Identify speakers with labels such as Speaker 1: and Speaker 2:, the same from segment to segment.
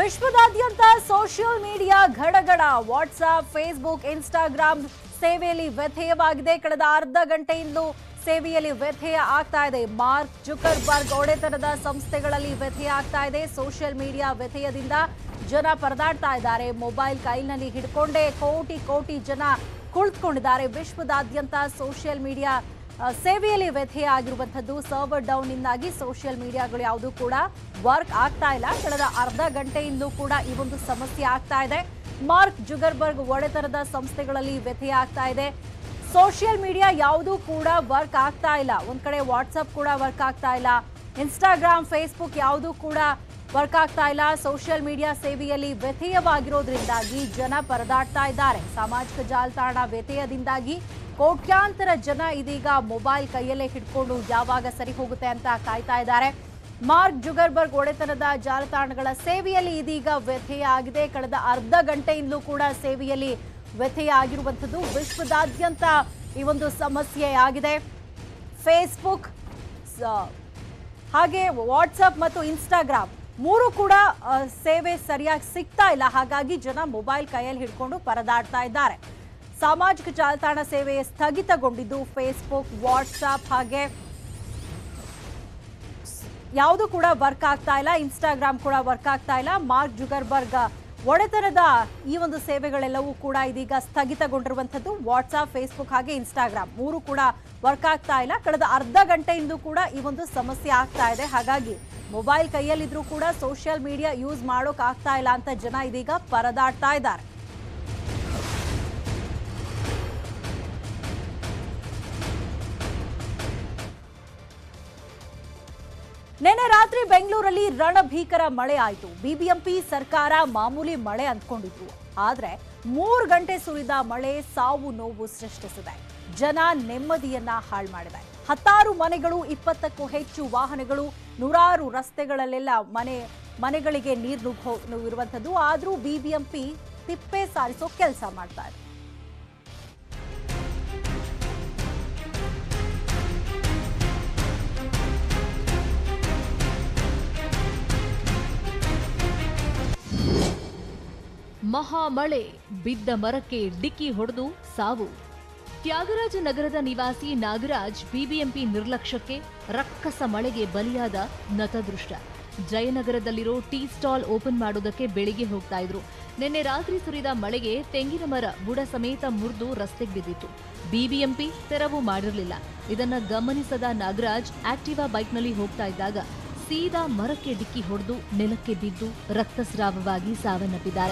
Speaker 1: ವಿಶ್ವದಾದ್ಯಂತ social media ಘಡಗಡ WhatsApp Facebook Instagram ಸೇವೆಯಲ್ಲಿ ವ್ಯಥೆಯವಾಗಿದೆ ಕಳೆದ ಅರ್ಧ ಗಂಟೆಯಿಂದಲೂ ಸೇವೆಯಲ್ಲಿ ವ್ಯಥೆಯ ಆಗ್ತಾ ಇದೆ ಮಾರ್ಕ್ ಜುಕರ್ಬರ್ಗ್ ಒಡೆತನದ ಸಂಸ್ಥೆಗಳಲ್ಲಿ ವ್ಯಥೆಯ ಆಗ್ತಾ ಇದೆ ಸೋಷಿಯಲ್ ಮೀಡಿಯಾ ವ್ಯಥೆಯದಿಂದ ಜನ ಪರದಾಡ್ತಾ ಇದ್ದಾರೆ ಮೊಬೈಲ್ ಕೈನಲ್ಲಿ ಹಿಡ್ಕೊಂಡೇ ಕೋಟಿ ಕೋಟಿ ಜನ ಕುಳಿತುಕೊಂಡಿದ್ದಾರೆ ವಿಶ್ವದಾದ್ಯಂತ ಸೋಷಿಯಲ್ ಮೀಡಿಯಾ ಆ, ಸೇವೆಯಲ್ಲಿ ವ್ಯಥೆಯ ಆಗಿರುವಂಥದ್ದು ಸರ್ವರ್ ಡೌನ್ ಇಂದಾಗಿ ಸೋಷಿಯಲ್ ಮೀಡಿಯಾಗಳು ಯಾವುದೂ ಕೂಡ ವರ್ಕ್ ಆಗ್ತಾ ಇಲ್ಲ ಕಳೆದ ಅರ್ಧ ಗಂಟೆಯಿಂದಲೂ ಕೂಡ ಈ ಒಂದು ಸಮಸ್ಯೆ ಆಗ್ತಾ ಇದೆ ಮಾರ್ಕ್ ಜುಗರ್ಬರ್ಗ್ ಒಡೆತನದ ಸಂಸ್ಥೆಗಳಲ್ಲಿ ವ್ಯಥೆಯ ಆಗ್ತಾ ಇದೆ ಸೋಷಿಯಲ್ ಮೀಡಿಯಾ ಯಾವುದೂ ಕೂಡ ವರ್ಕ್ ಆಗ್ತಾ ಇಲ್ಲ ಒಂದ್ ಕಡೆ ವಾಟ್ಸಪ್ ಕೂಡ ವರ್ಕ್ ಆಗ್ತಾ ಇಲ್ಲ ಇನ್ಸ್ಟಾಗ್ರಾಮ್ ಫೇಸ್ಬುಕ್ ಯಾವುದೂ ಕೂಡ ವರ್ಕ್ ಆಗ್ತಾ ಇಲ್ಲ ಸೋಷಿಯಲ್ ಮೀಡಿಯಾ ಸೇವೆಯಲ್ಲಿ ವ್ಯಥೆಯವಾಗಿರೋದ್ರಿಂದಾಗಿ ಜನ ಪರದಾಡ್ತಾ ಇದ್ದಾರೆ ಸಾಮಾಜಿಕ ಜಾಲತಾಣ ವ್ಯಥೆಯದಿಂದಾಗಿ ಕೋಟ್ಯಾಂತರ ಜನ ಇದೀಗ ಮೊಬೈಲ್ ಕೈಯಲ್ಲೇ ಹಿಡ್ಕೊಂಡು ಯಾವಾಗ ಸರಿ ಹೋಗುತ್ತೆ ಅಂತ ಕಾಯ್ತಾ ಇದ್ದಾರೆ ಮಾರ್ಕ್ ಜುಗರ್ಬರ್ಗ್ ಒಡೆತನದ ಜಾಲತಾಣಗಳ ಸೇವೆಯಲ್ಲಿ ಇದೀಗ ವ್ಯಥೆಯ ಆಗಿದೆ ಕಳೆದ ಅರ್ಧ ಗಂಟೆಯಿಂದಲೂ ಕೂಡ ಸೇವೆಯಲ್ಲಿ ವ್ಯಥೆಯ ಆಗಿರುವಂಥದ್ದು ವಿಶ್ವದಾದ್ಯಂತ ಈ ಒಂದು ಸಮಸ್ಯೆ ಆಗಿದೆ ಫೇಸ್ಬುಕ್ ಸ- ಹಾಗೆ ವಾಟ್ಸಪ್ ಮತ್ತು ಇನ್ಸ್ಟಾಗ್ರಾಮ್ ಮೂರು ಕೂಡ ಆ, ಸೇವೆ ಸರಿಯಾಗಿ ಸಿಗ್ತಾ ಇಲ್ಲ ಹಾಗಾಗಿ ಜನ ಮೊಬೈಲ್ ಕೈಯಲ್ಲಿ ಹಿಡ್ಕೊಂಡು ಪರದಾಡ್ತಾ ಇದ್ದಾರೆ ಸಾಮಾಜಿಕ ಜಾಲತಾಣ ಸೇವೆ ಸ್ಥಗಿತಗೊಂಡಿದ್ದು ಫೇಸ್ಬುಕ್ ವಾಟ್ಸಪ್ ಹಾಗೆ ಯಾವುದು ಕೂಡ ವರ್ಕ್ ಆಗ್ತಾ ಇಲ್ಲ ಇನ್ಸ್ಟಾಗ್ರಾಮ್ ಕೂಡ ವರ್ಕ್ ಆಗ್ತಾ ಇಲ್ಲ ಮಾರ್ಕ್ ಜುಗರ್ಬರ್ಗ್ ಒಡೆತನದ ಈ ಒಂದು ಸೇವೆಗಳೆಲ್ಲವೂ ಕೂಡ ಇದೀಗ ಸ್ಥಗಿತಗೊಂಡಿರುವಂಥದ್ದು ವಾಟ್ಸಾಪ್ ಫೇಸ್ಬುಕ್ ಹಾಗೆ ಇನ್ಸ್ಟಾಗ್ರಾಮ್ ಮೂರು ಕೂಡ ವರ್ಕ್ ಆಗ್ತಾ ಇಲ್ಲ ಕಳೆದ ಅರ್ಧ ಗಂಟೆಯಿಂದ ಕೂಡ ಈ ಒಂದು ಸಮಸ್ಯೆ ಆಗ್ತಾ ಇದೆ ಹಾಗಾಗಿ ಮೊಬೈಲ್ ಕೈಯಲ್ಲಿದ್ರೂ ಕೂಡ ಸೋಷಿಯಲ್ ಮೀಡಿಯಾ ಯೂಸ್ ಮಾಡೋಕ್ ಆಗ್ತಾ ಇಲ್ಲ ಅಂತ ಜನ ಇದೀಗ ಪರದಾಡ್ತಾ ಇದ್ದಾರೆ ನಿನ್ನೆ ರಾತ್ರಿ ಬೆಂಗಳೂರಲ್ಲಿ ರಣಭೀಕರ ಮಳೆ ಆಯಿತು ಬಿಬಿಎಂಪಿ ಸರ್ಕಾರ ಮಾಮೂಲಿ ಮಳೆ ಅಂದ್ಕೊಂಡಿದ್ರು ಆದ್ರೆ ಮೂರು ಗಂಟೆ ಸುರಿದ ಮಳೆ ಸಾವು ನೋವು ಸೃಷ್ಟಿಸಿದೆ ಜನ ನೆಮ್ಮದಿಯನ್ನ ಹಾಳು ಮಾಡಿದೆ ಹತ್ತಾರು ಮನೆಗಳು ಇಪ್ಪತ್ತಕ್ಕೂ ಹೆಚ್ಚು ವಾಹನಗಳು ನೂರಾರು ರಸ್ತೆಗಳಲ್ಲೆಲ್ಲ ಮನೆ ಮನೆಗಳಿಗೆ ನೀರು ನುಗ್ಗೋ ಇರುವಂಥದ್ದು ಆದರೂ ಬಿಬಿಎಂಪಿ ತಿಪ್ಪೆ ಸಾರಿಸೋ ಕೆಲಸ ಮಾಡ್ತಾ ಇದೆ
Speaker 2: ಮಹಾಮಳೆ ಬಿದ್ದ ಮರಕ್ಕೆ ಡಿಕ್ಕಿ ಹೊಡೆದು ಸಾವು ತ್ಯಾಗರಾಜ ನಗರದ ನಿವಾಸಿ ನಾಗರಾಜ್ ಬಿಬಿಎಂಪಿ ನಿರ್ಲಕ್ಷ್ಯಕ್ಕೆ ರಕ್ಕಸ ಮಳೆಗೆ ಬಲಿಯಾದ ನತದೃಷ್ಟ ಜಯನಗರದಲ್ಲಿರೋ ಟೀ ಸ್ಟಾಲ್ ಓಪನ್ ಮಾಡೋದಕ್ಕೆ ಬೆಳಿಗ್ಗೆ ಹೋಗ್ತಾ ಇದ್ರು ನಿನ್ನೆ ರಾತ್ರಿ ಸುರಿದ ಮಳೆಗೆ ತೆಂಗಿನ ಮರ ಬುಡ ಸಮೇತ ಮುರಿದು ರಸ್ತೆಗೆ ಬಿದ್ದಿತ್ತು ಬಿಬಿಎಂಪಿ ತೆರವು ಮಾಡಿರಲಿಲ್ಲ ಇದನ್ನ ಗಮನಿಸದ ನಾಗರಾಜ್ ಆಕ್ಟಿವಾ ಬೈಕ್ನಲ್ಲಿ ಹೋಗ್ತಾ ಇದ್ದಾಗ ಸೀದಾ ಮರಕ್ಕೆ ಡಿಕ್ಕಿ ಹೊಡೆದು ನೆಲಕ್ಕೆ ಬಿದ್ದು ರಕ್ತಸ್ರಾವವಾಗಿ ಸಾವನ್ನಪ್ಪಿದ್ದಾರೆ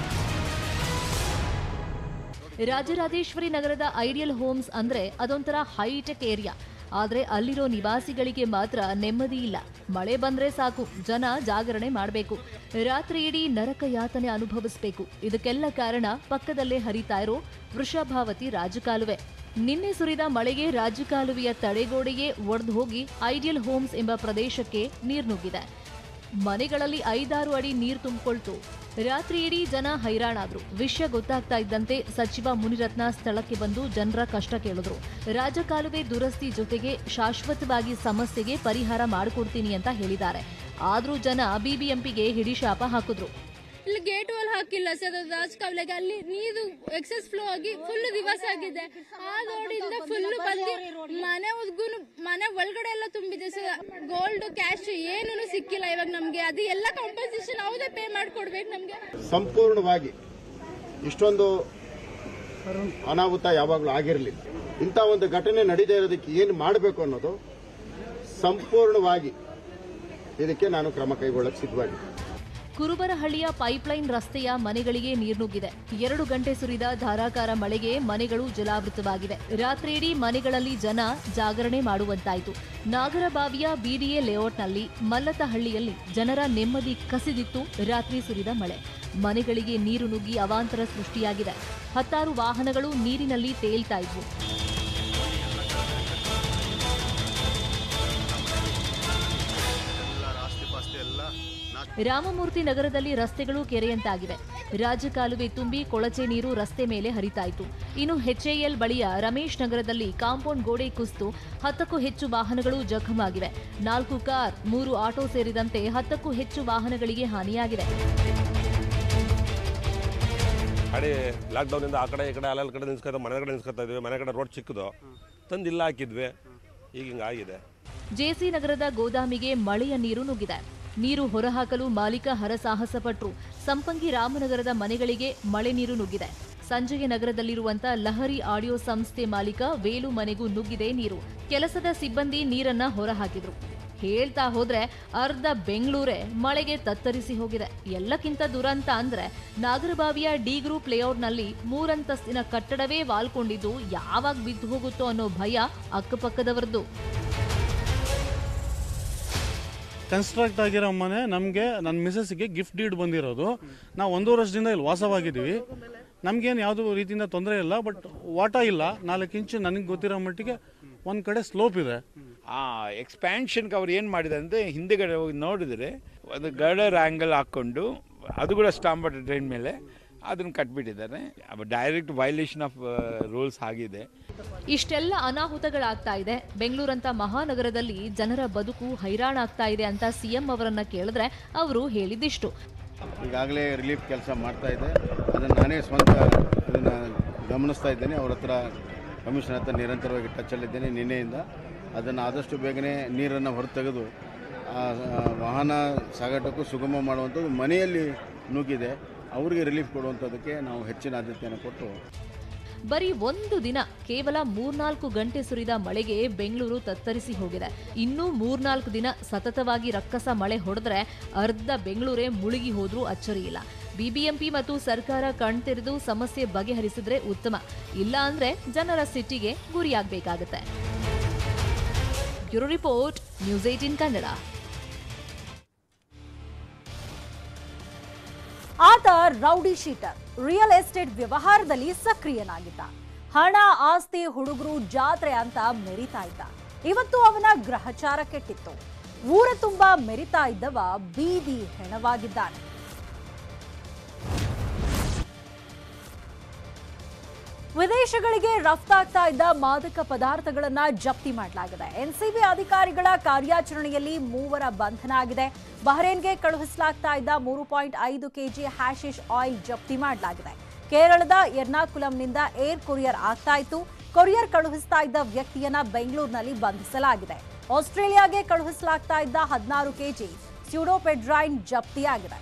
Speaker 2: ರಾಜರಾಜೇಶ್ವರಿ ನಗರದ ಐಡಿಯಲ್ ಹೋಮ್ಸ್ ಅಂದ್ರೆ ಅದೊಂಥರ ಹೈಟೆಕ್ ಏರಿಯಾ ಆದ್ರೆ ಅಲ್ಲಿರೋ ನಿವಾಸಿಗಳಿಗೆ ಮಾತ್ರ ನೆಮ್ಮದಿ ಇಲ್ಲ ಮಳೆ ಬಂದ್ರೆ ಸಾಕು ಜನ ಜಾಗರಣೆ ಮಾಡಬೇಕು ರಾತ್ರಿ ಇಡೀ ನರಕ ಯಾತನೆ ಅನುಭವಿಸಬೇಕು ಇದಕ್ಕೆಲ್ಲ ಕಾರಣ ಪಕ್ಕದಲ್ಲೇ ಹರಿತಾ ಇರೋ ವೃಷಭಾವತಿ ರಾಜಕಾಲುವೆ ನಿನ್ನೆ ಸುರಿದ ಮಳೆಗೆ ರಾಜಕಾಲುವೆಯ ತಡೆಗೋಡೆಯೇ ಒಡೆದು ಹೋಗಿ ಐಡಿಯಲ್ ಹೋಮ್ಸ್ ಎಂಬ ಪ್ರದೇಶಕ್ಕೆ ನೀರು ನುಗ್ಗಿದೆ ಮನೆಗಳಲ್ಲಿ ಐದಾರು ಅಡಿ ನೀರು ತುಂಬಿಕೊಳ್ತು ರಾತ್ರಿ ಇಡೀ ಜನ ಹೈರಾಣಾದ್ರು ವಿಷಯ ಗೊತ್ತಾಗ್ತಾ ಇದ್ದಂತೆ ಸಚಿವ ಮುನಿರತ್ನ ಸ್ಥಳಕ್ಕೆ ಬಂದು ಜನರ ಕಷ್ಟ ಕೇಳಿದ್ರು ರಾಜಕಾಲುವೆ ದುರಸ್ತಿ ಜೊತೆಗೆ ಶಾಶ್ವತವಾಗಿ ಸಮಸ್ಯೆಗೆ ಪರಿಹಾರ ಮಾಡಿಕೊಡ್ತೀನಿ ಅಂತ ಹೇಳಿದ್ದಾರೆ ಆದ್ರೂ ಜನ ಬಿಬಿಎಂಪಿಗೆ ಹಿಡಿಶಾಪ ಹಾಕಿದ್ರು
Speaker 3: ಇಲ್ಲಿ ಗೇಟ್ ವಾಲ್ ಹಾಕಿಲ್ಲ ಸರ್ ಅದು ರಾಜಕಾವಲೆಗೆ ಅಲ್ಲಿ ನೀರು ಎಕ್ಸಸ್ ಫ್ಲೋ ಆಗಿ ಫುಲ್ ದಿವಸ ಆಗಿದೆ ಆ ರೋಡಿಂದ ಫುಲ್ ಬಂದು ಮನೆ ಉದ್ಗುನು ಮನೆ ಒಳಗಡೆ ಎಲ್ಲ ತುಂಬಿದೆ ಸರ್ ಗೋಲ್ಡ್ ಕ್ಯಾಶ್ ಏನೂ ಸಿಕ್ಕಿಲ್ಲ ಇವಾಗ ನಮ್ಗೆ ಅದು ಎಲ್ಲ ಕಾಂಪನ್ಸೇಷನ್ ಯಾವುದೇ ಪೇ ಮಾಡ್ಕೊಡ್ಬೇಕು ನಮ್ಗೆ
Speaker 4: ಸಂಪೂರ್ಣವಾಗಿ ಇಷ್ಟೊಂದು ಅನಾಹುತ ಯಾವಾಗಲೂ ಆಗಿರಲಿಲ್ಲ ಇಂಥ ಒಂದು ಘಟನೆ ನಡೀದೇ ಇರೋದಕ್ಕೆ ಏನು ಮಾಡಬೇಕು ಅನ್ನೋದು ಸಂಪೂರ್ಣವಾಗಿ ಇದಕ್ಕೆ ನಾನು ಕ್ರಮ ಕೈಗೊಳ್ಳಕ್ಕೆ ಸಿದ್ಧವಾಗಿದ್ದೀನಿ
Speaker 2: ಕುರುಬರಹಳ್ಳಿಯ ಪೈಪ್ಲೈನ್ ರಸ್ತೆಯ ಮನೆಗಳಿಗೆ ನೀರು ನುಗ್ಗಿದೆ ಎರಡು ಗಂಟೆ ಸುರಿದ ಧಾರಾಕಾರ ಮಳೆಗೆ ಮನೆಗಳು ಜಲಾವೃತವಾಗಿವೆ ರಾತ್ರಿಯಿಡೀ ಮನೆಗಳಲ್ಲಿ ಜನ ಜಾಗರಣೆ ಮಾಡುವಂತಾಯಿತು ನಾಗರಬಾವಿಯ ಬಿಡಿಎ ಲೇಔಟ್ನಲ್ಲಿ ಮಲ್ಲತಹಳ್ಳಿಯಲ್ಲಿ ಜನರ ನೆಮ್ಮದಿ ಕಸಿದಿತ್ತು ರಾತ್ರಿ ಸುರಿದ ಮಳೆ ಮನೆಗಳಿಗೆ ನೀರು ನುಗ್ಗಿ ಅವಾಂತರ ಸೃಷ್ಟಿಯಾಗಿದೆ ಹತ್ತಾರು ವಾಹನಗಳು ನೀರಿನಲ್ಲಿ ತೇಲ್ತಾ ಇದ್ವು ರಾಮಮೂರ್ತಿ ನಗರದಲ್ಲಿ ರಸ್ತೆಗಳು ಕೆರೆಯಂತಾಗಿವೆ ರಾಜಕಾಲುವೆ ತುಂಬಿ ಕೊಳಚೆ ನೀರು ರಸ್ತೆ ಮೇಲೆ ಹರಿತಾ ಇತ್ತು ಇನ್ನು ಎಚ್ಎಎಲ್ ಬಳಿಯ ರಮೇಶ್ ನಗರದಲ್ಲಿ ಕಾಂಪೌಂಡ್ ಗೋಡೆ ಕುಸಿದು ಹತ್ತಕ್ಕೂ ಹೆಚ್ಚು ವಾಹನಗಳು ಜಖಮಾಗಿವೆ ನಾಲ್ಕು ಕಾರ್ ಮೂರು ಆಟೋ ಸೇರಿದಂತೆ ಹತ್ತಕ್ಕೂ ಹೆಚ್ಚು ವಾಹನಗಳಿಗೆ ಹಾನಿಯಾಗಿದೆ
Speaker 5: ಗಾಡಿ ಲಾಕ್ಡೌನಿಂದ ಆ ಕಡೆ ಈ ಕಡೆ ಅಲ್ಲಲ್ಲಿ ಕಡೆ ನಿಲ್ಸ್ಕೊತಾ ಮನೆ ಕಡೆ ನಿಲ್ಸ್ಕೊತಾ ಇದ್ವಿ ಮನೆ ಕಡೆ ರೋಡ್ ಚಿಕ್ಕದು ತಂದು ಇಲ್ಲ ಹಾಕಿದ್ವಿ ಈಗ ಹಿಂಗಾಗಿದೆ
Speaker 2: ಜೆಸಿ ನಗರದ ಗೋದಾಮಿಗೆ ಮಳೆಯ ನೀರು ನುಗ್ಗಿದೆ ನೀರು ಹೊರಹಾಕಲು ಮಾಲೀಕ ಹರಸಾಹಸ ಪಟ್ರು ಸಂಪಂಗಿ ರಾಮನಗರದ ಮನೆಗಳಿಗೆ ಮಳೆ ನೀರು ನುಗ್ಗಿದೆ ಸಂಜೆಗೆ ನಗರದಲ್ಲಿರುವಂತ ಲಹರಿ ಆಡಿಯೋ ಸಂಸ್ಥೆ ಮಾಲೀಕ ವೇಲು ಮನೆಗೂ ನುಗ್ಗಿದೆ ನೀರು ಕೆಲಸದ ಸಿಬ್ಬಂದಿ ನೀರನ್ನ ಹೊರಹಾಕಿದ್ರು ಹೇಳ್ತಾ ಹೋದ್ರೆ ಅರ್ಧ ಬೆಂಗಳೂರೇ ಮಳೆಗೆ ತತ್ತರಿಸಿ ಹೋಗಿದೆ ಎಲ್ಲಕ್ಕಿಂತ ದುರಂತ ಅಂದ್ರೆ ನಾಗರಬಾವಿಯ ಡಿ ಗ್ರೂಪ್ ಲೇಔಟ್ನಲ್ಲಿ ಮೂರಂತಸ್ತಿನ ಕಟ್ಟಡವೇ ವಾಲ್ಕೊಂಡಿದ್ದು ಯಾವಾಗ ಬಿದ್ದು ಹೋಗುತ್ತೋ ಅನ್ನೋ ಭಯ ಅಕ್ಕಪಕ್ಕದವರದ್ದು
Speaker 6: ಕನ್ಸ್ಟ್ರಕ್ಟ್ ಆಗಿರೋ ಮನೆ ನಮಗೆ ನನ್ನ ಮಿಸಸ್ಗೆ ಗಿಫ್ಟ್ ಡೀಡ್ ಬಂದಿರೋದು ನಾವು ಒಂದೂವರೆ ವರ್ಷದಿಂದ ಇಲ್ಲಿ ವಾಸವಾಗಿದ್ದೀವಿ ನಮಗೇನು ಯಾವುದೂ ರೀತಿಯಿಂದ ತೊಂದರೆ ಇಲ್ಲ ಬಟ್ ವಾಟ ಇಲ್ಲ ನಾಲ್ಕು ಇಂಚು ನನಗೆ ಗೊತ್ತಿರೋ ಮಟ್ಟಿಗೆ ಒಂದು ಕಡೆ ಸ್ಲೋಪ್ ಇದೆ
Speaker 7: ಆ ಎಕ್ಸ್ಪ್ಯಾನ್ಷನ್ಗೆ ಅವ್ರು ಏನು ಮಾಡಿದೆ ಅಂದರೆ ಹಿಂದೆಗಡೆ ಹೋಗಿ ನೋಡಿದ್ರೆ ಒಂದು ಗರ್ಡರ್ ಆ್ಯಂಗಲ್ ಹಾಕ್ಕೊಂಡು ಅದು ಕೂಡ ಸ್ಟಾಂಬರ್ಡ್ ಡ್ರೈನ್ ಮೇಲೆ ಅದನ್ನು ಕಟ್ಬಿಟ್ಟಿದ್ದಾರೆ ಡೈರೆಕ್ಟ್ ವೈಲೇಷನ್ ಆಫ್ ರೂಲ್ಸ್ ಆಗಿದೆ
Speaker 2: ಇಷ್ಟೆಲ್ಲ ಅನಾಹುತಗಳಾಗ್ತಾ ಇದೆ ಬೆಂಗಳೂರಂತ ಮಹಾನಗರದಲ್ಲಿ ಜನರ ಬದುಕು ಹೈರಾಣಾಗ್ತಾ ಇದೆ ಅಂತ ಸಿಎಂ ಅವರನ್ನ ಕೇಳಿದ್ರೆ ಅವರು ಹೇಳಿದಿಷ್ಟು
Speaker 4: ಈಗಾಗಲೇ ರಿಲೀಫ್ ಕೆಲಸ ಮಾಡ್ತಾ ಇದೆ ಅದನ್ನು ನಾನೇ ಸ್ವಂತ ಅದನ್ನು ಗಮನಿಸ್ತಾ ಇದ್ದೇನೆ ಅವ್ರ ಹತ್ರ ಕಮಿಷನರ್ ಹತ್ರ ನಿರಂತರವಾಗಿ ಟಚ್ಚಲ್ಲಿದ್ದೇನೆ ನಿನ್ನೆಯಿಂದ ಅದನ್ನು ಆದಷ್ಟು ಬೇಗನೆ ನೀರನ್ನು ಹೊರತೆಗೆದು ಆ, ಆ, ವಾಹನ ಸಾಗಾಟಕ್ಕೂ ಸುಗಮ ಮಾಡುವಂಥದ್ದು ಮನೆಯಲ್ಲಿ ನುಗ್ಗಿದೆ ಅವರಿಗೆ ರಿಲೀಫ್ ಕೊಡುವಂಥದ್ದಕ್ಕೆ ನಾವು ಹೆಚ್ಚಿನ ಆದ್ಯತೆಯನ್ನು ಕೊಟ್ಟು
Speaker 2: ಬರೀ ಒಂದು ದಿನ ಕೇವಲ ಮೂರ್ನಾಲ್ಕು ಗಂಟೆ ಸುರಿದ ಮಳೆಗೆ ಬೆಂಗಳೂರು ತತ್ತರಿಸಿ ಹೋಗಿದೆ ಇನ್ನೂ ಮೂರ್ನಾಲ್ಕು ದಿನ ಸತತವಾಗಿ ರಕ್ಕಸ ಮಳೆ ಹೊಡೆದ್ರೆ ಅರ್ಧ ಬೆಂಗಳೂರೇ ಮುಳುಗಿ ಹೋದ್ರೂ ಅಚ್ಚರಿ ಇಲ್ಲ ಬಿಬಿಎಂಪಿ ಮತ್ತು ಸರ್ಕಾರ ಕಣ್ತೆರೆದು ಸಮಸ್ಯೆ ಬಗೆಹರಿಸಿದ್ರೆ ಉತ್ತಮ ಇಲ್ಲ ಅಂದ್ರೆ ಜನರ ಸಿಟ್ಟಿಗೆ ಗುರಿಯಾಗಬೇಕಾಗತ್ತೆ bureau report news eighteen Kannada
Speaker 1: ಆತ ರೌಡಿ ಶೀಟರ್ ರಿಯಲ್ ಎಸ್ಟೇಟ್ ವ್ಯವಹಾರದಲ್ಲಿ ಸಕ್ರಿಯನಾಗಿದ್ದ ಹಣ ಆಸ್ತಿ ಹುಡುಗರು ಜಾತ್ರೆ ಅಂತ ಮೆರಿತಾ ಇದ್ದ ಇವತ್ತು ಅವನ ಗ್ರಹಚಾರ ಕೆಟ್ಟಿತ್ತು ಊರ ತುಂಬಾ ಮೆರಿತಾ ಇದ್ದವ ಬೀದಿ ಹೆಣವಾಗಿದ್ದಾನೆ ವಿದೇಶಗಳಿಗೆ ರಫ್ತಾಗ್ತಾ ಇದ್ದ ಮಾದಕ ಪದಾರ್ಥಗಳನ್ನ ಜಪ್ತಿ ಮಾಡಲಾಗಿದೆ ಎನ್ಸಿಬಿ ಅಧಿಕಾರಿಗಳ ಕಾರ್ಯಾಚರಣೆಯಲ್ಲಿ ಮೂವರ ಬಂಧನ ಆಗಿದೆ ಬಹರೇನ್ಗೆ ಕಳುಹಿಸಲಾಗ್ತಾ ಇದ್ದ ಮೂರು ಪಾಯಿಂಟ್ ಐದು ಕೆಜಿ ಹ್ಯಾಶಿಶ್ ಆಯಿಲ್ ಜಪ್ತಿ ಮಾಡಲಾಗಿದೆ ಕೇರಳದ ಎರ್ನಾಕುಲಂನಿಂದ ಏರ್ ಕೊರಿಯರ್ ಆಗ್ತಾ ಇತ್ತು ಕೊರಿಯರ್ ಕಳುಹಿಸ್ತಾ ಇದ್ದ ವ್ಯಕ್ತಿಯನ್ನ ಬೆಂಗಳೂರಿನಲ್ಲಿ ಬಂಧಿಸಲಾಗಿದೆ ಆಸ್ಟ್ರೇಲಿಯಾಗೆ ಕಳುಹಿಸಲಾಗ್ತಾ ಇದ್ದ ಹದಿನಾರು ಕೆಜಿ ಸ್ಯೂಡೋಪೆಡ್ರೈನ್ ಜಪ್ತಿಯಾಗಿದೆ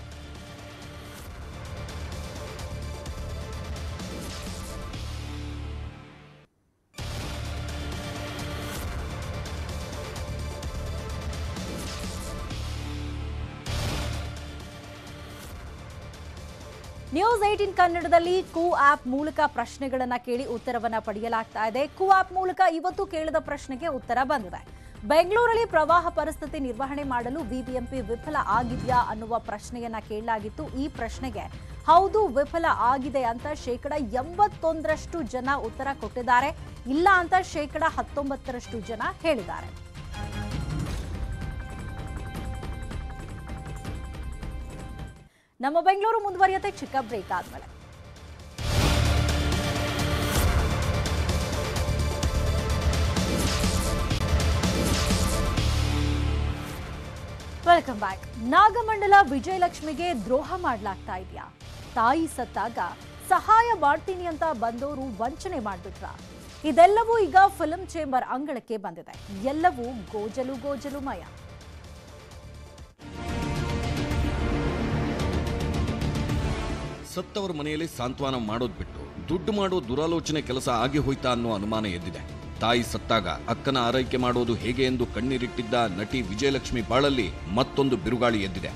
Speaker 1: ನ್ಯೂಸ್ ಏಟಿನ್ ಕನ್ನಡದಲ್ಲಿ ಕು ಆಪ್ ಮೂಲಕ ಪ್ರಶ್ನೆಗಳನ್ನ ಕೇಳಿ ಉತ್ತರವನ್ನ ಪಡೆಯಲಾಗ್ತಾ ಇದೆ ಕು ಆಪ್ ಮೂಲಕ ಇವತ್ತು ಕೇಳಿದ ಪ್ರಶ್ನೆಗೆ ಉತ್ತರ ಬಂದಿದೆ ಬೆಂಗಳೂರಲ್ಲಿ ಪ್ರವಾಹ ಪರಿಸ್ಥಿತಿ ನಿರ್ವಹಣೆ ಮಾಡಲು ಬಿಬಿಎಂಪಿ ವಿಫಲ ಆಗಿದೆಯಾ ಅನ್ನುವ ಪ್ರಶ್ನೆಯನ್ನ ಕೇಳಲಾಗಿತ್ತು ಈ ಪ್ರಶ್ನೆಗೆ ಹೌದು ವಿಫಲ ಆಗಿದೆ ಅಂತ ಶೇಕಡ ಎಂಬತ್ತೊಂದರಷ್ಟು ಜನ ಉತ್ತರ ಕೊಟ್ಟಿದ್ದಾರೆ ಇಲ್ಲ ಅಂತ ಶೇಕಡ ಹತ್ತೊಂಬತ್ತರಷ್ಟು ಜನ ಹೇಳಿದ್ದಾರೆ ನಮ್ಮ ಬೆಂಗಳೂರು ಮುಂದುವರಿಯುತ್ತೆ ಚಿಕ್ಕ ಬ್ರೇಕ್ ಆದ್ಮೇಲೆ ವೆಲ್ಕಮ್ ಬ್ಯಾಕ್ ನಾಗಮಂಡಲ ವಿಜಯಲಕ್ಷ್ಮಿಗೆ ದ್ರೋಹ ಮಾಡ್ಲಾಗ್ತಾ ಇದೆಯಾ ತಾಯಿ ಸತ್ತಾಗ ಸಹಾಯ ಮಾಡ್ತೀನಿ ಅಂತ ಬಂದವರು ವಂಚನೆ ಮಾಡ್ಬಿಟ್ರ ಇದೆಲ್ಲವೂ ಈಗ ಫಿಲ್ಮ್ ಚೇಂಬರ್ ಅಂಗಳಕ್ಕೆ ಬಂದಿದೆ ಎಲ್ಲವೂ ಗೋಜಲು ಗೋಜಲುಮಯ
Speaker 8: ಸತ್ತವರ ಮನೆಯಲ್ಲಿ ಸಾಂತ್ವನ ಮಾಡೋದ್ ಬಿಟ್ಟು ದುಡ್ಡು ಮಾಡೋ ದುರಾಲೋಚನೆ ಕೆಲಸ ಆಗಿ ಹೋಯ್ತಾ ಅನ್ನೋ ಅನುಮಾನ ಎದ್ದಿದೆ ತಾಯಿ ಸತ್ತಾಗ ಅಕ್ಕನ ಆರೈಕೆ ಮಾಡೋದು ಹೇಗೆ ಎಂದು ಕಣ್ಣೀರಿಟ್ಟಿದ್ದ ನಟಿ ವಿಜಯಲಕ್ಷ್ಮಿ ಬಾಳಲ್ಲಿ ಮತ್ತೊಂದು ಬಿರುಗಾಳಿ ಎದ್ದಿದೆ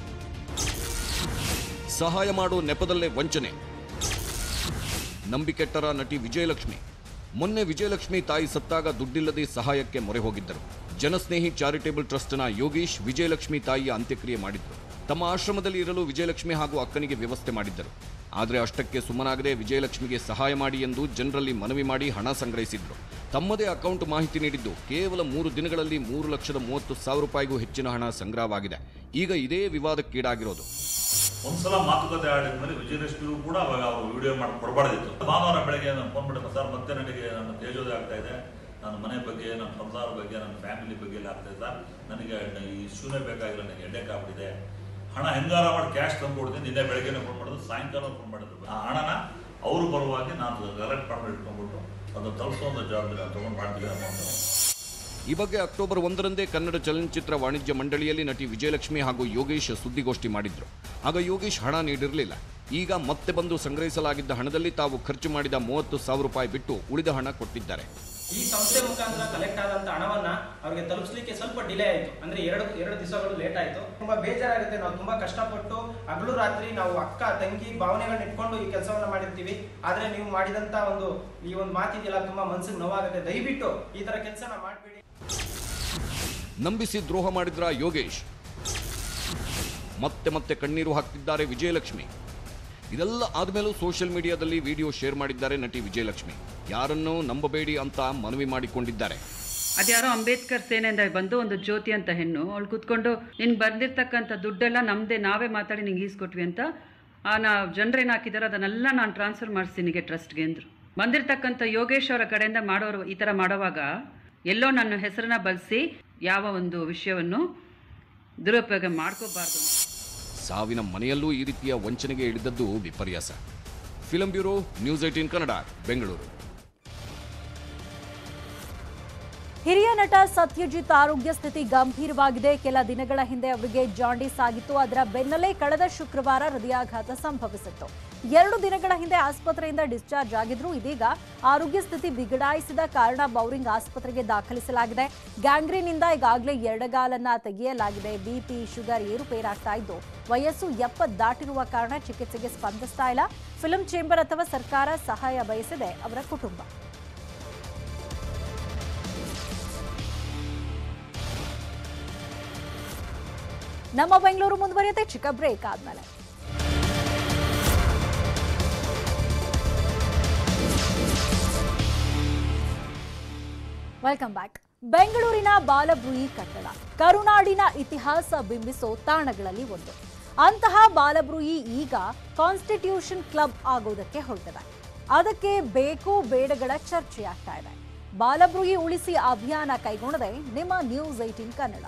Speaker 8: ಸಹಾಯ ಮಾಡೋ ನೆಪದಲ್ಲೇ ವಂಚನೆ ನಂಬಿಕೆಟ್ಟರ ನಟಿ ವಿಜಯಲಕ್ಷ್ಮಿ ಮೊನ್ನೆ ವಿಜಯಲಕ್ಷ್ಮಿ ತಾಯಿ ಸತ್ತಾಗ ದುಡ್ಡಿಲ್ಲದೆ ಸಹಾಯಕ್ಕೆ ಮೊರೆ ಹೋಗಿದ್ದರು ಜನಸ್ನೇಹಿ ಚಾರಿಟೇಬಲ್ ಟ್ರಸ್ಟ್ನ ಯೋಗೀಶ್ ವಿಜಯಲಕ್ಷ್ಮಿ ತಾಯಿಯ ಅಂತ್ಯಕ್ರಿಯೆ ಮಾಡಿದ್ರು ತಮ್ಮ ಆಶ್ರಮದಲ್ಲಿ ಇರಲು ವಿಜಯಲಕ್ಷ್ಮಿ ಹಾಗೂ ಅಕ್ಕನಿಗೆ ವ್ಯವಸ್ಥೆ ಮಾಡಿದ್ದರು ಆದರೆ ಅಷ್ಟಕ್ಕೆ ಸುಮ್ಮನಾಗದೆ ವಿಜಯಲಕ್ಷ್ಮಿಗೆ ಸಹಾಯ ಮಾಡಿ ಎಂದು ಜನರಲ್ಲಿ ಮನವಿ ಮಾಡಿ ಹಣ ಸಂಗ್ರಹಿಸಿದ್ರು ತಮ್ಮದೇ ಅಕೌಂಟ್ ಮಾಹಿತಿ ನೀಡಿದ್ದು ಕೇವಲ ಮೂರು ದಿನಗಳಲ್ಲಿ ಮೂರು ಲಕ್ಷದ ಮೂವತ್ತು ಸಾವಿರ ರೂಪಾಯಿಗೂ ಹೆಚ್ಚಿನ ಹಣ ಸಂಗ್ರಹವಾಗಿದೆ ಈಗ ಇದೇ ವಿವಾದಕ್ಕೀಡಾಗಿರೋದು
Speaker 9: ಒಂದ್ಸಲ ಮಾತುಕತೆ ಆಡಿದ ಮೇಲೆ ವಿಜಯಲಕ್ಷ್ಮಿಗೂ ಕೂಡ ಅವಾಗ ಅವರು ವಿಡಿಯೋ ಮಾಡಿ ಕೊಡಬಾರ್ದಿತ್ತು ಭಾನುವಾರ ಬೆಳಗ್ಗೆ ನಾನು ಫೋನ್ ಮಾಡಿದ್ರೆ ಸರ್ ಮತ್ತೆ ನನಗೆ ನನ್ನ ತೇಜೋದಯ ಆಗ್ತಾ ಇದೆ ನನ್ನ ಮನೆ ಬಗ್ಗೆ ನನ್ನ ಸಂಸಾರ ಬಗ್ಗೆ ನನ್ನ ಫ್ಯಾಮಿಲಿ ಬಗ್ಗೆ ಎಲ್ಲ ಆಗ್ತಾ ಇದೆ ಸರ್ ನನಗೆ ಈ ಇಶ್ಯೂನೇ ಬೇಕಾಗಿಲ್ಲ ನನಗೆ ಹೆಡ್ಡೇಕ್ ಆಗ್ಬಿಟ್ಟಿದೆ ಹಣ ಹೆಂಗಾರ ಮಾಡಿ ಕ್ಯಾಶ್ ತಂದು ಕೊಡ್ತೀನಿ ನಿನ್ನೆ ಬೆಳಗ್ಗೆನೇ ಫೋನ್ ಮಾಡಿದ್ರು ಸಾಯಂಕಾಲ ಫೋನ್ ಮಾಡಿದ್ರು ಆ ಹಣನ ಅವರು ಬರುವಾಗಿ ನಾನು ಕಲೆಕ್ಟ್ ಮಾಡಿ ಇಟ್ಕೊಂಡ್ಬಿಟ್ಟು ಅದನ್ನು ತಲುಪಿಸುವಂಥ ಜವಾಬ್ದಾರಿ ನಾನು ತೊಗೊಂಡು ಮಾಡ್ತೀವಿ ಅನ್ನೋ
Speaker 8: ಈ ಬಗ್ಗೆ ಅಕ್ಟೋಬರ್ ಒಂದರಂದೇ ಕನ್ನಡ ಚಲನಚಿತ್ರ ವಾಣಿಜ್ಯ ಮಂಡಳಿಯಲ್ಲಿ ನಟಿ ವಿಜಯಲಕ್ಷ್ಮಿ ಹಾಗೂ ಯೋಗೇಶ್ ಸುದ್ದಿಗೋಷ್ಠಿ ಮಾಡಿದ್ರು ಆಗ ಯೋಗೇಶ್ ಹಣ ನೀಡಿರಲಿಲ್ಲ ಈಗ ಮತ್ತೆ ಬಂದು ಸಂಗ್ರಹಿಸಲಾಗಿದ್ದ ಹಣದಲ್ಲಿ ತಾವು ಖರ್ಚು ಮಾಡಿದ ಮೂವತ್ತು ಸಾವಿರ ರೂಪಾಯಿ ಬಿಟ್ಟು ಉಳಿದ ಹಣ ಕೊಟ್ಟಿದ್ದಾರೆ
Speaker 10: ಈ ಸಂಸ್ಥೆ ಮುಖಾಂತರ ಕಲೆಕ್ಟ್ ಆದಂತ ಹಣವನ್ನ ಅವರಿಗೆ ತಲುಪಿಸಲಿಕ್ಕೆ ಸ್ವಲ್ಪ ಡಿಲೇ ಆಯಿತು ಅಂದ್ರೆ ಎರಡು ಎರಡು ದಿವಸಗಳು ಲೇಟ್ ಆಯಿತು ತುಂಬಾ ಬೇಜಾರಾಗುತ್ತೆ ನಾವು ತುಂಬಾ ಕಷ್ಟಪಟ್ಟು ಹಗಲು ರಾತ್ರಿ ನಾವು ಅಕ್ಕ ತಂಗಿ ಭಾವನೆಗಳನ್ನ ಇಟ್ಕೊಂಡು ಈ ಕೆಲಸವನ್ನ ಮಾಡಿರ್ತೀವಿ ಆದ್ರೆ ನೀವು ಮಾಡಿದಂತ ಒಂದು ಈ ಒಂದು ಮಾತಿದೆಯಲ್ಲ ತುಂಬಾ ಮನ್ಸಿಗೆ ನೋವಾಗುತ್ತೆ ದಯವಿಟ್ಟು ಈ ತರ ಕೆಲಸನ ಮಾಡಬೇಡಿ
Speaker 8: ನಂಬಿಸಿ ದ್ರೋಹ ಮಾಡಿದ್ರ ಯೋಗೇಶ್ ಮತ್ತೆ ಮತ್ತೆ ಕಣ್ಣೀರು ಹಾಕ್ತಿದ್ದಾರೆ ವಿಜಯಲಕ್ಷ್ಮಿ ಇದೆಲ್ಲ ಆದ್ಮೇಲೂ ಸೋಷಿಯಲ್ ಮೀಡಿಯಾದಲ್ಲಿ ವಿಡಿಯೋ ಶೇರ್ ಮಾಡಿದ್ದಾರೆ ನಟಿ ವಿಜಯಲಕ್ಷ್ಮಿ ಯಾರನ್ನೂ ನಂಬಬೇಡಿ ಅಂತ ಮನವಿ ಮಾಡಿಕೊಂಡಿದ್ದಾರೆ
Speaker 11: ಅದ್ಯಾರೋ ಅಂಬೇಡ್ಕರ್ ಸೇನೆಯಿಂದ ಬಂದು ಒಂದು ಜ್ಯೋತಿ ಅಂತ ಹೆಣ್ಣು ಅವಳು ಕೂತ್ಕೊಂಡು ನಿನ್ ಬಂದಿರ್ತಕ್ಕಂಥ ದುಡ್ಡೆಲ್ಲ ನಮ್ದೇ ನಾವೇ ಮಾತಾಡಿ ನಿಂಗೆ ಈಸ್ಕೊಟ್ವಿ ಅಂತ ಆ ನಾ ಜನರೇನು ಹಾಕಿದಾರೋ ಅದನ್ನೆಲ್ಲ ನಾನು ಟ್ರಾನ್ಸ್ಫರ್ ಮಾಡಿಸ್ತೀನಿ ನಿನಗೆ ಟ್ರಸ್ಟ್ಗೆ ಅಂದರು ಬಂದಿರ್ತಕ್ಕಂಥ ಯೋಗೇಶ್ ಅವರ ಕಡೆಯಿಂದ ಮಾಡೋರು ಈ ಥರ ಮಾಡೋವಾಗ ಎಲ್ಲೋ ನನ್ನ ಹೆಸರನ್ನ ಬಳಸಿ ಯಾವ ಒಂದು ವಿಷಯವನ್ನು ದುರುಪಯೋಗ ಮಾಡ್ಕೋಬಾರ್ದು
Speaker 8: ಸಾವಿನ ಮನೆಯಲ್ಲೂ ಈ ರೀತಿಯ ವಂಚನೆಗೆ ಇಳಿದದ್ದು ವಿಪರ್ಯಾಸ film bureau news eighteen Kannada Bengaluru
Speaker 1: ಹಿರಿಯ ನಟ ಸತ್ಯಜಿತ್ ಆರೋಗ್ಯ ಸ್ಥಿತಿ ಗಂಭೀರವಾಗಿದೆ ಕೆಲ ದಿನಗಳ ಹಿಂದೆ ಅವರಿಗೆ ಜಾಂಡೀಸ್ ಆಗಿತ್ತು ಅದರ ಬೆನ್ನಲ್ಲೇ ಕಳೆದ ಶುಕ್ರವಾರ ಹೃದಯಾಘಾತ ಸಂಭವಿಸಿತ್ತು ಎರಡು ದಿನಗಳ ಹಿಂದೆ ಆಸ್ಪತ್ರೆಯಿಂದ ಡಿಸ್ಚಾರ್ಜ್ ಆಗಿದ್ರು ಇದೀಗ ಆರೋಗ್ಯ ಸ್ಥಿತಿ ಬಿಗಡಾಯಿಸಿದ ಕಾರಣ ಬೌರಿಂಗ್ ಆಸ್ಪತ್ರೆಗೆ ದಾಖಲಿಸಲಾಗಿದೆ ಗ್ಯಾಂಗ್ರೀನ್ನಿಂದ ಈಗಾಗಲೇ ಎಡಗಾಲನ್ನ ತೆಗೆಯಲಾಗಿದೆ ಬಿಪಿ ಶುಗರ್ ಏರುಪೇರಾಗ್ತಾ ಇದ್ದು ವಯಸ್ಸು ಎಪ್ಪತ್ತು ದಾಟಿರುವ ಕಾರಣ ಚಿಕಿತ್ಸೆಗೆ ಸ್ಪಂದಿಸ್ತಾ ಇಲ್ಲ ಫಿಲ್ಮ್ ಚೇಂಬರ್ ಅಥವಾ ಸರ್ಕಾರ ಸಹಾಯ ಬಯಸಿದೆ ಅವರ ಕುಟುಂಬ ನಮ್ಮ ಬೆಂಗಳೂರು ಮುಂದುವರಿಯುತ್ತೆ ಚಿಕ್ಕ ಬ್ರೇಕ್ ಆದ್ಮೇಲೆ ವೆಲ್ಕಮ್ ಬ್ಯಾಕ್ ಬೆಂಗಳೂರಿನ ಬಾಲಬ್ರೂಯಿ ಕಟ್ಟಡ ಕರುನಾಡಿನ ಇತಿಹಾಸ ಬಿಂಬಿಸೋ ತಾಣಗಳಲ್ಲಿ ಒಂದು ಅಂತಹ ಬಾಲಬ್ರೂಯಿ ಈಗ ಕಾನ್ಸ್ಟಿಟ್ಯೂಷನ್ ಕ್ಲಬ್ ಆಗೋದಕ್ಕೆ ಹೊರಟಿದೆ ಅದಕ್ಕೆ ಬೇಕು ಬೇಡಗಳ ಚರ್ಚೆ ಆಗ್ತಾ ಇದೆ ಬಾಲಬ್ರೂಯಿ ಉಳಿಸಿ ಅಭಿಯಾನ ಕೈಗೊಂಡದೆ ನಿಮ್ಮ ನ್ಯೂಸ್ ಏಟೀನ್ ಕನ್ನಡ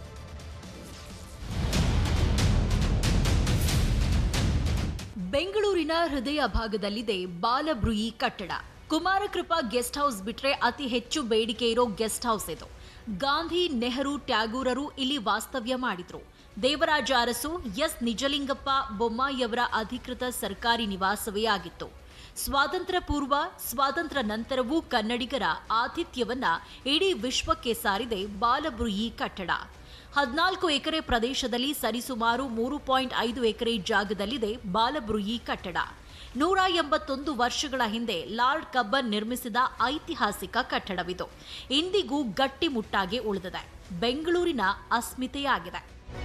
Speaker 12: ಬೆಂಗಳೂರಿನ ಹೃದಯ ಭಾಗದಲ್ಲಿದೆ ಬಾಲಬ್ರೂಯಿ ಕಟ್ಟಡ ಕುಮಾರಕೃಪಾ ಗೆಸ್ಟ್ ಹೌಸ್ ಬಿಟ್ರೆ ಅತಿ ಹೆಚ್ಚು ಬೇಡಿಕೆ ಇರೋ ಗೆಸ್ಟ್ ಹೌಸ್ ಇದು ಗಾಂಧಿ ನೆಹರು ಟ್ಯಾಗೂರರು ಇಲ್ಲಿ ವಾಸ್ತವ್ಯ ಮಾಡಿದ್ರು ದೇವರಾಜ ಅರಸು ಎಸ್ ನಿಜಲಿಂಗಪ್ಪ ಬೊಮ್ಮಾಯಿಯವರ ಅಧಿಕೃತ ಸರ್ಕಾರಿ ನಿವಾಸವೇ ಆಗಿತ್ತು ಸ್ವಾತಂತ್ರ್ಯ ಪೂರ್ವ ಸ್ವಾತಂತ್ರ್ಯ ನಂತರವೂ ಕನ್ನಡಿಗರ ಆತಿಥ್ಯವನ್ನ ಇಡೀ ವಿಶ್ವಕ್ಕೆ ಸಾರಿದೆ ಬಾಲಬ್ರೂಯಿ ಕಟ್ಟಡ ಹದಿನಾಲ್ಕು ಎಕರೆ ಪ್ರದೇಶದಲ್ಲಿ ಸರಿಸುಮಾರು ಮೂರು ಪಾಯಿಂಟ್ ಐದು ಎಕರೆ ಜಾಗದಲ್ಲಿದೆ ಬಾಲಬ್ರೂಯಿ ಕಟ್ಟಡ ನೂರ ಎಂಬತ್ತೊಂದು ವರ್ಷಗಳ ಹಿಂದೆ ಲಾರ್ಡ್ ಕಬ್ಬನ್ ನಿರ್ಮಿಸಿದ ಐತಿಹಾಸಿಕ ಕಟ್ಟಡವಿದು ಇಂದಿಗೂ ಗಟ್ಟಿಮುಟ್ಟಾಗಿ ಉಳಿದಿದೆ ಬೆಂಗಳೂರಿನ ಅಸ್ಮಿತೆಯಾಗಿದೆ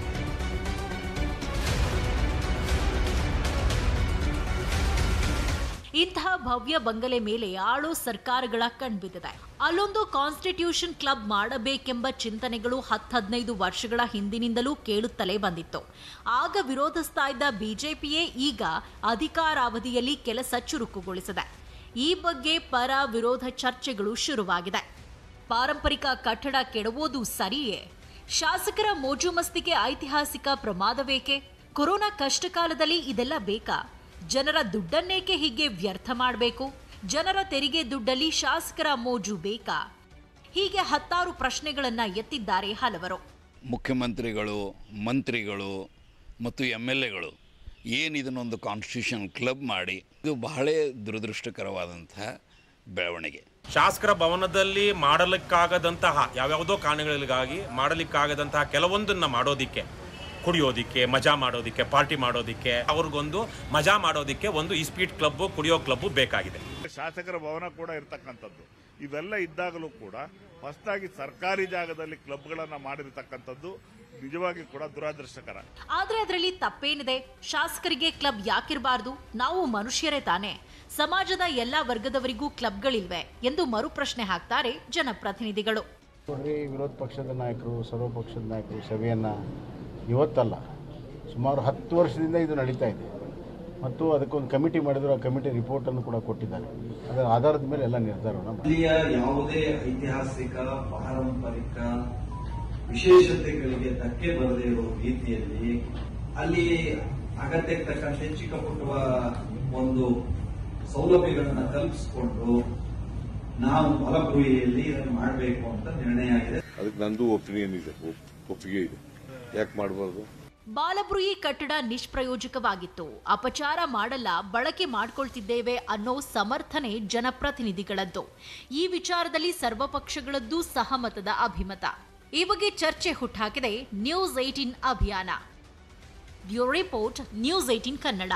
Speaker 12: ಇಂತಹ ಭವ್ಯ ಬಂಗಲೆ ಮೇಲೆ ಆಳೋ ಸರ್ಕಾರಗಳ ಕಣ್ಬಿದ್ದಿದೆ ಅಲ್ಲೊಂದು ಕಾನ್ಸ್ಟಿಟ್ಯೂಷನ್ ಕ್ಲಬ್ ಮಾಡಬೇಕೆಂಬ ಚಿಂತನೆಗಳು ಹತ್ತು ಹದಿನೈದು ವರ್ಷಗಳ ಹಿಂದಿನಿಂದಲೂ ಕೇಳುತ್ತಲೇ ಬಂದಿತ್ತು ಆಗ ವಿರೋಧಿಸ್ತಾ ಇದ್ದ ಬಿಜೆಪಿಯೇ ಈಗ ಅಧಿಕಾರಾವಧಿಯಲ್ಲಿ ಕೆಲಸ ಚುರುಕುಗೊಳಿಸಿದೆ ಈ ಬಗ್ಗೆ ಪರ ವಿರೋಧ ಚರ್ಚೆಗಳು ಶುರುವಾಗಿದೆ ಪಾರಂಪರಿಕ ಕಟ್ಟಡ ಕೆಡವೋದು ಸರಿಯೇ ಶಾಸಕರ ಮೋಜು ಮಸ್ತಿಗೆ ಐತಿಹಾಸಿಕ ಪ್ರಮಾದವೇಕೆ ಕೊರೋನಾ ಕಷ್ಟಕಾಲದಲ್ಲಿ ಇದೆಲ್ಲ ಬೇಕಾ ಜನರ ದುಡ್ಡನ್ನೇಕೆ ಹೀಗೆ ವ್ಯರ್ಥ ಮಾಡಬೇಕು ಜನರ ತೆರಿಗೆ ದುಡ್ಡಲ್ಲಿ ಶಾಸಕರ ಮೋಜು ಬೇಕಾ ಹೀಗೆ ಹತ್ತಾರು ಪ್ರಶ್ನೆಗಳನ್ನ ಎತ್ತಿದ್ದಾರೆ ಹಲವರು
Speaker 13: ಮುಖ್ಯಮಂತ್ರಿಗಳು ಮಂತ್ರಿಗಳು ಮತ್ತು ಎಮ್ ಎಲ್ ಎಗಳು ಏನು ಇದನ್ನೊಂದು ಕಾನ್ಸ್ಟಿಟ್ಯೂಷನ್ ಕ್ಲಬ್ ಮಾಡಿ ಇದು ಬಹಳ ದುರದೃಷ್ಟಕರವಾದಂತಹ ಬೆಳವಣಿಗೆ
Speaker 14: ಶಾಸಕರ ಭವನದಲ್ಲಿ ಮಾಡಲಿಕ್ಕಾಗದಂತಹ ಯಾವ್ಯಾವುದೋ ಕಾರಣಗಳಿಗಾಗಿ ಮಾಡಲಿಕ್ಕಾಗದಂತಹ ಕೆಲವೊಂದನ್ನ ಮಾಡೋದಿಕ್ಕೆ ಕುಡಿಯೋದಿಕ್ಕೆ ಮಜಾ ಮಾಡೋದಿಕ್ಕೆ ಪಾರ್ಟಿ ಮಾಡೋದಿಕ್ಕೆ ಅವ್ರಿಗೊಂದು ಮಜಾ ಮಾಡೋದಿಕ್ಕೆ ಒಂದು ಈ ಸ್ಪೀಡ್ ಕ್ಲಬ್ ಕುಡಿಯೋ ಕ್ಲಬ್ ಬೇಕಾಗಿದೆ
Speaker 15: ಶಾಸಕರ ಭವನ ಕೂಡ ಇರತಕ್ಕಂಥದ್ದು ಇವೆಲ್ಲ ಇದ್ದಾಗಲೂ ಕೂಡ ಹೊಸದಾಗಿ ಸರ್ಕಾರಿ ಜಾಗದಲ್ಲಿ ಕ್ಲಬ್ಗಳನ್ನು ಮಾಡಿರತಕ್ಕಂಥದ್ದು ನಿಜವಾಗಿ ಕೂಡ ದುರಾದೃಷ್ಟಕರ
Speaker 12: ಆದ್ರೆ ಅದರಲ್ಲಿ ತಪ್ಪೇನಿದೆ ಶಾಸಕರಿಗೆ ಕ್ಲಬ್ ಯಾಕಿರಬಾರ್ದು ನಾವು ಮನುಷ್ಯರೇ ತಾನೇ ಸಮಾಜದ ಎಲ್ಲಾ ವರ್ಗದವರಿಗೂ ಕ್ಲಬ್ಗಳಿಲ್ವೆ ಎಂದು ಮರುಪ್ರಶ್ನೆ ಹಾಕ್ತಾರೆ ಜನಪ್ರತಿನಿಧಿಗಳು
Speaker 4: ನೋಡ್ರಿ ವಿರೋಧ ಪಕ್ಷದ ನಾಯಕರು ಸರ್ವ ಪಕ್ಷದ ನಾಯಕರು ಸಭೆಯನ್ನು ಇವತ್ತಲ್ಲ ಸುಮಾರು ಹತ್ತು ವರ್ಷದಿಂದ ಇದು ನಡೀತಾ ಇದೆ ಮತ್ತು ಅದಕ್ಕೊಂದು ಕಮಿಟಿ ಮಾಡಿದ್ರು ಆ ಕಮಿಟಿ ರಿಪೋರ್ಟನ್ನು ಕೂಡ ಕೊಟ್ಟಿದ್ದಾರೆ ಅದರ ಆಧಾರದ ಮೇಲೆ ಎಲ್ಲ ನಿರ್ಧಾರವನ್ನು ಮಾಡಿ
Speaker 16: ಅಲ್ಲಿಯ ಯಾವುದೇ ಐತಿಹಾಸಿಕ ಪಾರಂಪರಿಕ ವಿಶೇಷತೆಗಳಿಗೆ ಧಕ್ಕೆ ಬರದೇ ಇರೋ ರೀತಿಯಲ್ಲಿ ಅಲ್ಲಿ ಅಗತ್ಯಕ್ಕೆ ತಕ್ಕಂತೆ ಚಿಕ್ಕ ಪುಟ್ಟವ ಒಂದು ಸೌಲಭ್ಯಗಳನ್ನ ಕಲ್ಪಿಸಿಕೊಂಡು ನಾವು ಫಲಪ್ರಿಯಲ್ಲಿ ಇದನ್ನು ಮಾಡಬೇಕು ಅಂತ ನಿರ್ಣಯ ಆಗಿದೆ
Speaker 17: ಅದಕ್ಕೆ ನಂದು ಒಪಿನಿಯನ್ ಇದೆ ಒಪ್- ಒಪ್ಪಿಗೆ ಇದೆ ಯಾಕೆ ಮಾಡಬಾರ್ದು
Speaker 12: ಬಾಲಬ್ರುಯಿ ಕಟ್ಟಡ ನಿಷ್ಪ್ರಯೋಜಕವಾಗಿತ್ತು ಅಪಚಾರ ಮಾಡಲ್ಲ ಬಳಕೆ ಮಾಡ್ಕೊಳ್ತಿದ್ದೇವೆ ಅನ್ನೋ ಸಮರ್ಥನೆ ಜನಪ್ರತಿನಿಧಿಗಳದ್ದು ಈ ವಿಚಾರದಲ್ಲಿ ಸರ್ವಪಕ್ಷಗಳದ್ದು ಸಹಮತದ ಅಭಿಮತ ಈ ಬಗ್ಗೆ ಚರ್ಚೆ ಹುಟ್ಟಾಕಿದೆ ನ್ಯೂಸ್ ಏಟೀನ್ ಅಭಿಯಾನ bureau report news eighteen Kannada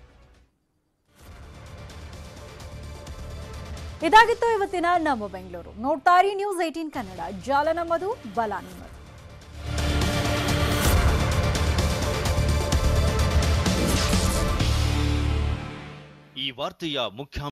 Speaker 1: ಇದಾಗಿತ್ತು ಇವತ್ತಿನ ನಮ್ಮ ಬೆಂಗಳೂರು ನೋಡ್ತಾರಿ ನ್ಯೂಸ್ ಏಟೀನ್ ಕನ್ನಡ ಜಾಲ ನಮ್ಮದು ಬಲ ನಿಮ್ಮದು
Speaker 18: ಈ ವಾರ್ತೆಯ ಮುಖ್ಯ